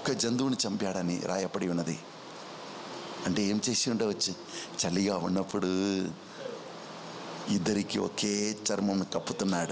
ఒక్క జంతువుని చంపాడని రాయపడి ఉన్నది అంటే ఏం చేసి ఉండవచ్చు చలిగా ఉన్నప్పుడు ఇద్దరికి ఒకే చర్మం కప్పుతున్నాడు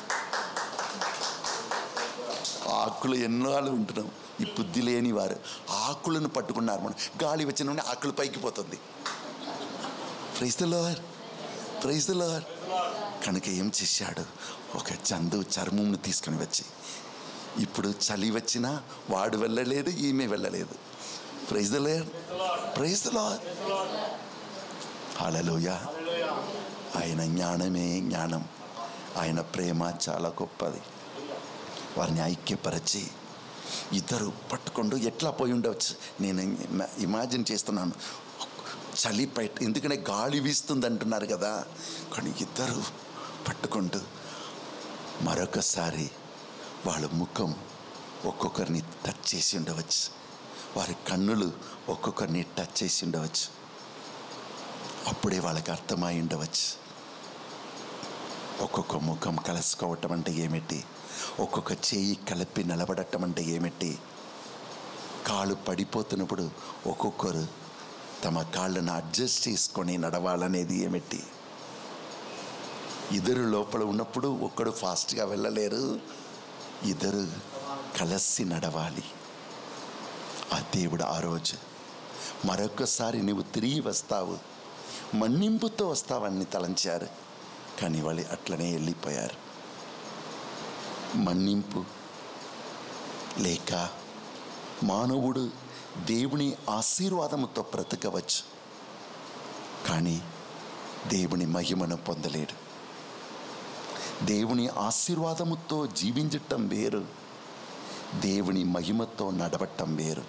ఆకులు ఎన్నో వాళ్ళు ఉంటున్నాం ఈ బుద్ధి లేని వారు ఆకులను పట్టుకున్నారు మనం గాలి వచ్చిన వెంటనే ఆకులు పైకి పోతుంది praise the lord praise the lord కనుక ఏం చేశాడు ఒక జంతువు చర్మంను తీసుకొని వచ్చి ఇప్పుడు చలి వచ్చినా వాడు వెళ్ళలేదు ఈమె వెళ్ళలేదు praise the lord praise the lord హల్లెలూయ ఆయన జ్ఞానమే జ్ఞానం ఆయన ప్రేమ చాలా గొప్పది వారిని ఐక్యపరచి ఇద్దరు పట్టుకుంటూ ఎట్లా పోయి ఉండవచ్చు నేను ఇమా- ఇమాజిన్ చేస్తున్నాను చలి బయట ఎందుకంటే గాలి వీస్తుంది అంటున్నారు కదా కానీ ఇద్దరు పట్టుకుంటూ మరొకసారి వాళ్ళ ముఖం ఒక్కొక్కరిని టచ్ చేసి ఉండవచ్చు వారి కన్నులు ఒక్కొక్కరిని టచ్ చేసి ఉండవచ్చు అప్పుడే వాళ్ళకి అర్థమై ఉండవచ్చు ఒక్కొక్క ముఖం కలుసుకోవటం అంటే ఏమిటి ఒక్కొక్క చేయి కలిపి నిలబడటం అంటే ఏమిటి కాళ్ళు పడిపోతున్నప్పుడు ఒక్కొక్కరు తమ కాళ్ళను అడ్జస్ట్ చేసుకొని నడవాలనేది ఏమిటి ఇద్దరు లోపల ఉన్నప్పుడు ఒక్కడు ఫాస్ట్గా వెళ్ళలేరు ఇద్దరు కలిసి నడవాలి ఆ దేవుడు ఆ రోజు మరొకసారి నువ్వు తిరిగి వస్తావు మన్నింపుతో వస్తావని తలంచారు కానీ వాళ్ళు అట్లనే వెళ్ళిపోయారు మన్నింపు లేక మానవుడు దేవుని ఆశీర్వాదముతో బ్రతకవచ్చు కానీ దేవుని మహిమను పొందలేడు దేవుని ఆశీర్వాదముతో జీవించటం వేరు దేవుని మహిమతో నడవటం వేరు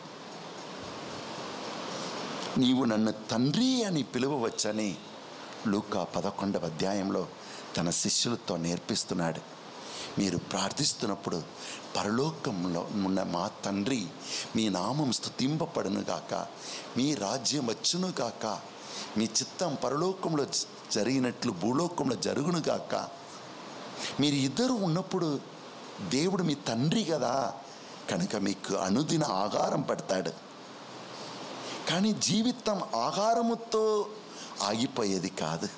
నీవు నన్ను తండ్రి అని పిలువవచ్చని లూకా పదకొండవ అధ్యాయంలో తన శిష్యులతో నేర్పిస్తున్నాడు మీరు ప్రార్థిస్తున్నప్పుడు పరలోకంలో ఉన్న మా తండ్రి మీ నామం స్థుతింపబడును గాక మీ రాజ్యం వచ్చును గాక మీ చిత్తం పరలోకంలో జ- జరిగినట్లు భూలోకంలో జరుగును గాక మీరు ఇద్దరు ఉన్నప్పుడు దేవుడు మీ తండ్రి కదా కనుక మీకు అనుదిన ఆహారం పడతాడు కానీ జీవితం ఆహారముతో ఆగిపోయేది కాదు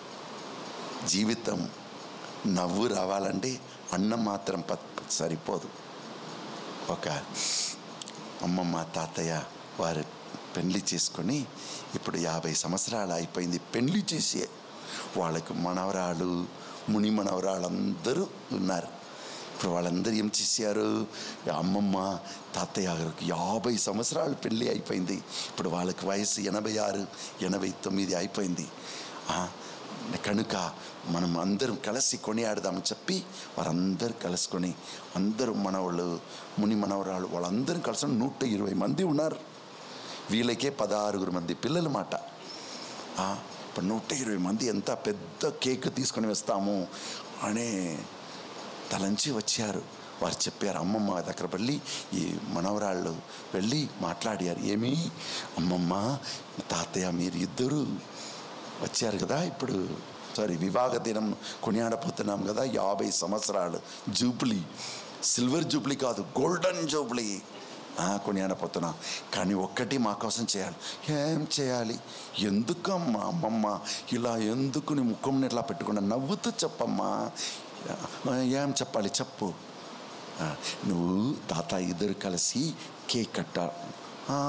జీవితం నవ్వు రావాలంటే అన్నం మాత్రం ప సరిపోదు ఒక అమ్మమ్మ తాతయ్య వారు పెళ్లి చేసుకొని ఇప్పుడు యాభై సంవత్సరాలు అయిపోయింది పెళ్లి చేసి వాళ్ళకి మనవరాలు ముని మనవరాలు అందరూ ఉన్నారు ఇప్పుడు వాళ్ళందరూ ఏం చేశారు అమ్మమ్మ తాతయ్య గారికి యాభై సంవత్సరాలు పెళ్ళి అయిపోయింది ఇప్పుడు వాళ్ళకి వయసు ఎనభై ఆరు ఎనభై తొమ్మిది అయిపోయింది ఆ, కనుక మనం అందరం కలిసి కొనియాడదామని చెప్పి వారందరూ కలుసుకొని అందరూ మనవాళ్ళు ముని మనవరాలు వాళ్ళందరూ కలిసి నూట ఇరవై మంది ఉన్నారు వీళ్ళకే పదహారుగురు మంది పిల్లల మాట ఆ, ఇప్పుడు నూట ఇరవై మంది ఎంత పెద్ద కేక్ తీసుకొని వస్తాము అనే తలంచి వచ్చారు వారు చెప్పారు అమ్మమ్మ దగ్గర వెళ్ళి ఈ మనవరాళ్ళు వెళ్ళి మాట్లాడారు ఏమి అమ్మమ్మ తాతయ్య మీరు ఇద్దరు వచ్చారు కదా ఇప్పుడు సారీ వివాహ దినం కొనియాడపోతున్నాం కదా యాభై సంవత్సరాలు జూబ్లీ సిల్వర్ జూబ్లీ కాదు గోల్డెన్ జూబ్లీ ఆ, కొనియాడపోతున్నాం కానీ ఒక్కటి మా కోసం చేయాలి ఏం చేయాలి ఎందుకమ్మా అమ్మమ్మ ఇలా ఎందుకు నీ ముఖం ఇట్లా పెట్టుకున్నా నవ్వుతూ చెప్పమ్మా ఆ, ఏం చెప్పాలి చెప్పు ఆ, నువ్వు తాత ఇద్దరు కలిసి కేక్ కట్ట ఆ,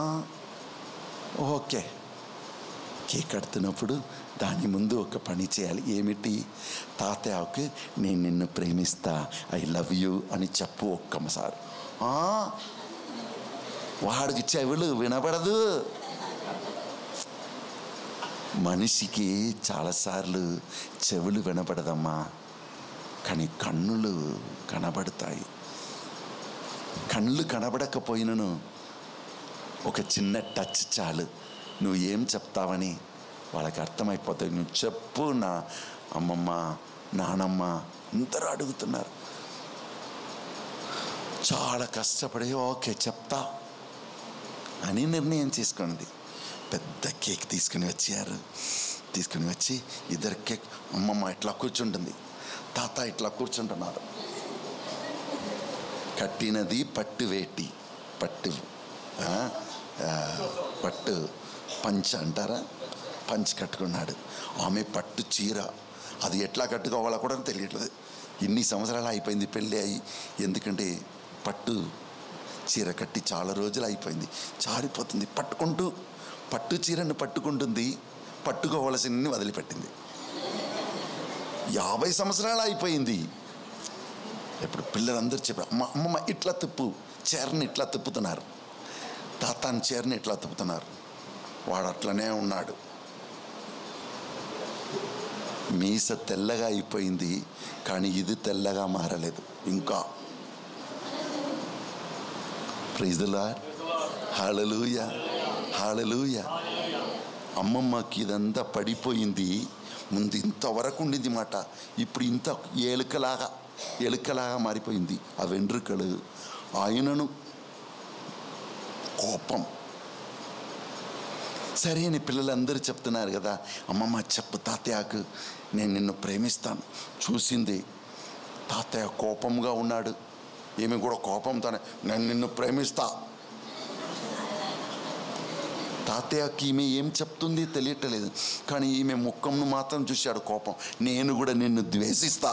ఓకే కేక్ కడుతున్నప్పుడు దాని ముందు ఒక పని చేయాలి ఏమిటి తాతయ్యకు నేను నిన్ను ప్రేమిస్తా ఐ లవ్ యూ అని చెప్పు ఒక్కసారి ఆ, వాడికి చెవులు వినపడదు మనిషికి చాలాసార్లు చెవులు వినపడదమ్మా కానీ కన్నులు కనబడతాయి కళ్ళు కనబడకపోయినను ఒక చిన్న టచ్ చాలు నువ్వు ఏం చెప్తావని వాళ్ళకి అర్థమైపోతుంది నువ్వు చెప్పు నా అమ్మమ్మ నానమ్మ అందరూ అడుగుతున్నారు చాలా కష్టపడి ఓకే చెప్తా అని నిర్ణయం చేసుకున్నది పెద్ద కేక్ తీసుకుని వచ్చారు తీసుకుని వచ్చి ఇద్దరు కేక్ అమ్మమ్మ ఇట్లా కూర్చుంటుంది తాత ఇట్లా కూర్చుంటున్నారు కట్టినది పట్టు వేటి పట్టు ఆ, ఆ, పట్టు పంచ అంటారా పంచ్ కట్టుకున్నాడు ఆమె పట్టు చీర అది ఎట్లా కట్టుకోవాలో కూడా తెలియట్లేదు ఇన్ని సంవత్సరాలు అయిపోయింది పెళ్ళి అయ్యి ఎందుకంటే పట్టు చీర కట్టి చాలా రోజులు అయిపోయింది జారిపోతుంది పట్టుకుంటూ పట్టు చీరను పట్టుకుంటుంది పట్టుకోవలసిన వదిలిపెట్టింది యాభై సంవత్సరాలు అయిపోయింది ఇప్పుడు పిల్లలందరూ చెప్పారు అమ్మ అమ్మమ్మ ఇట్లా తిప్పు చీరని ఇట్లా తిప్పుతున్నారు తాతాని చీరని ఇట్లా తిప్పుతున్నారు వాడు అట్లనే ఉన్నాడు మీస తెల్లగా అయిపోయింది కానీ ఇది తెల్లగా మారలేదు ఇంకా ప్రైజులా హాలలుయ హాలలుయ అమ్మమ్మకి ఇదంతా పడిపోయింది ముందు ఇంతవరకు ఉండింది మాట ఇప్పుడు ఇంత ఎలుకలాగా ఎలుకలాగా మారిపోయింది ఆ వెంట్రుకలు ఆయనను కోపం సరే అని పిల్లలందరూ చెప్తున్నారు కదా అమ్మమ్మ చెప్పు తాతయ్యకు నేను నిన్ను ప్రేమిస్తాను చూసింది తాతయ్య కోపంగా ఉన్నాడు ఈమె కూడా కోపంతోనే నేను నిన్ను ప్రేమిస్తా తాతయ్యకి ఈమె ఏం చెప్తుంది తెలియట్లేదు కానీ ఈమె ముఖంను మాత్రం చూశాడు కోపం నేను కూడా నిన్ను ద్వేషిస్తా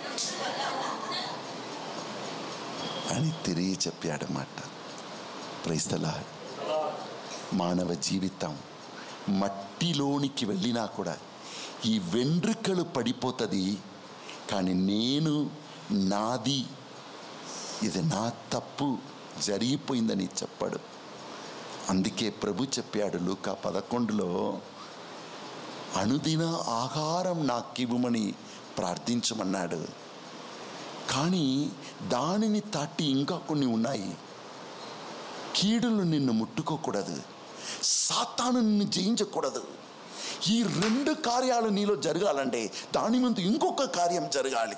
అని తిరిగి చెప్పాడు మాట ప్రైస్తలా మానవ జీవితం మట్టిలోనికి వెళ్ళినా కూడా ఈ వెంట్రుకలు పడిపోతుంది కానీ నేను నాది ఇది నా తప్పు జరిగిపోయిందని చెప్పాడు అందుకే ప్రభు చెప్పాడు లూకా పదకొండులో అనుదిన ఆహారం నాకివ్వమని ప్రార్థించమన్నాడు కానీ దానిని దాటి ఇంకా కొన్ని ఉన్నాయి కీడులు నిన్ను ముట్టుకోకూడదు సాతాను నిన్ను జయించకూడదు ఈ రెండు కార్యాలు నీలో జరగాలంటే దాని ముందు ఇంకొక కార్యం జరగాలి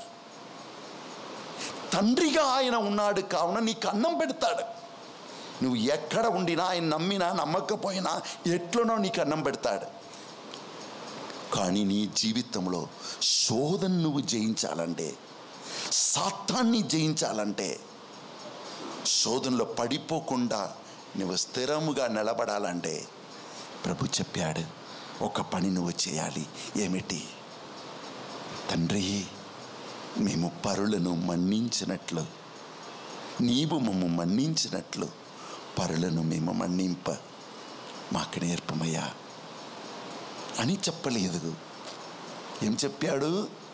తండ్రిగా ఆయన ఉన్నాడు కావున నీకు అన్నం పెడతాడు నువ్వు ఎక్కడ ఉండినా ఆయన నమ్మినా నమ్మకపోయినా ఎట్లనో నీకు అన్నం పెడతాడు కానీ నీ జీవితంలో శోధన నువ్వు జయించాలంటే సాతాన్ని జయించాలంటే శోధనలో పడిపోకుండా నువ్వు స్థిరముగా నిలబడాలంటే ప్రభు చెప్పాడు ఒక పని నువ్వు చేయాలి ఏమిటి తండ్రి మేము పరులను మన్నించినట్లు నీవు మమ్ము మన్నించినట్లు పరులను మేము మన్నింప మాకు నేర్పమయ్యా అని చెప్పలేదు ఏం చెప్పాడు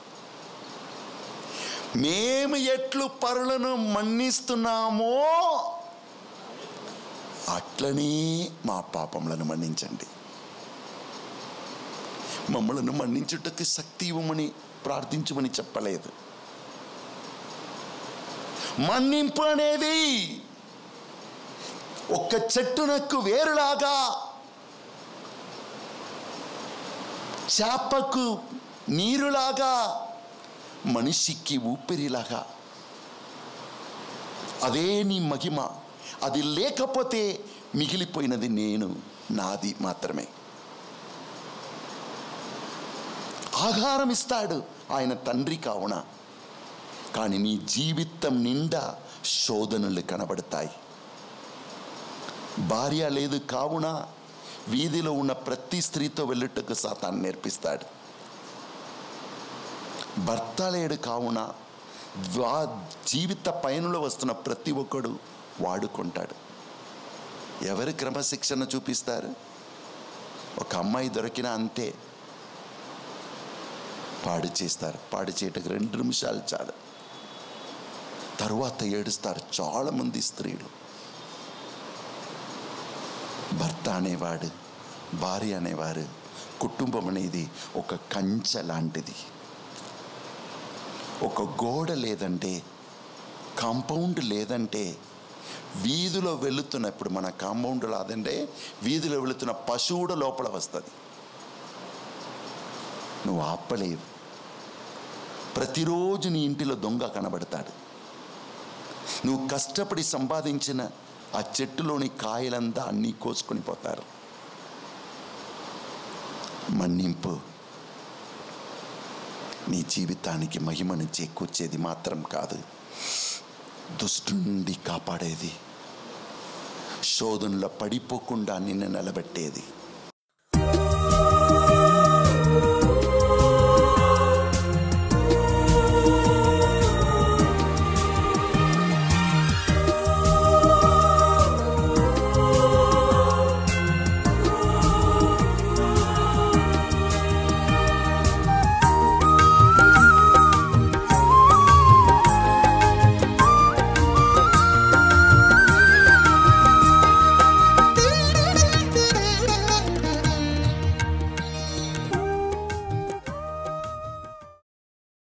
మేము ఎట్లు పరులను మన్నిస్తున్నామో అట్లనే మా పాపములను మన్నించండి మమ్మలను మన్నించుటకు శక్తి ఇవ్వమని ప్రార్థించమని చెప్పలేదు మన్నింపు అనేది ఒక్క చెట్టునకు వేరులాగా చేపకు నీరులాగా మనిషికి ఊపిరిలాగా అదే నీ మహిమ అది లేకపోతే మిగిలిపోయినది నేను నాది మాత్రమే ఆహారం ఇస్తాడు ఆయన తండ్రి కావున కానీ నీ జీవితం నిండా శోధనలు కనబడతాయి భార్య లేదు కావున వీధిలో ఉన్న ప్రతి స్త్రీతో వెళ్ళుటకు సాతాన్ని నేర్పిస్తాడు భర్త లేడు కావున వా జీవిత పయనంలో వస్తున్న ప్రతి ఒక్కడు వాడుకుంటాడు ఎవరు క్రమశిక్షణ చూపిస్తారు ఒక అమ్మాయి దొరికినా అంతే పాడు చేస్తారు పాడు చేయటకు రెండు నిమిషాలు చాలు తరువాత ఏడుస్తారు చాలామంది స్త్రీలు భర్త అనేవాడు భార్య అనేవారు కుటుంబం అనేది ఒక కంచె లాంటిది ఒక గోడ లేదంటే కాంపౌండ్ లేదంటే వీధిలో వెళుతున్న ఇప్పుడు మన కాంపౌండ్ లాదంటే వీధిలో వెళుతున్న పశువుడు లోపల వస్తుంది నువ్వు ఆపలేవు ప్రతిరోజు నీ ఇంటిలో దొంగ కనబడతాడు నువ్వు కష్టపడి సంపాదించిన ఆ చెట్టులోని కాయలంతా అన్నీ కోసుకొని పోతారు మన్నింపు నీ జీవితానికి మహిమను చేకూర్చేది మాత్రం కాదు దుష్టు నుండి కాపాడేది శోధనలో పడిపోకుండా నిన్ను నిలబెట్టేది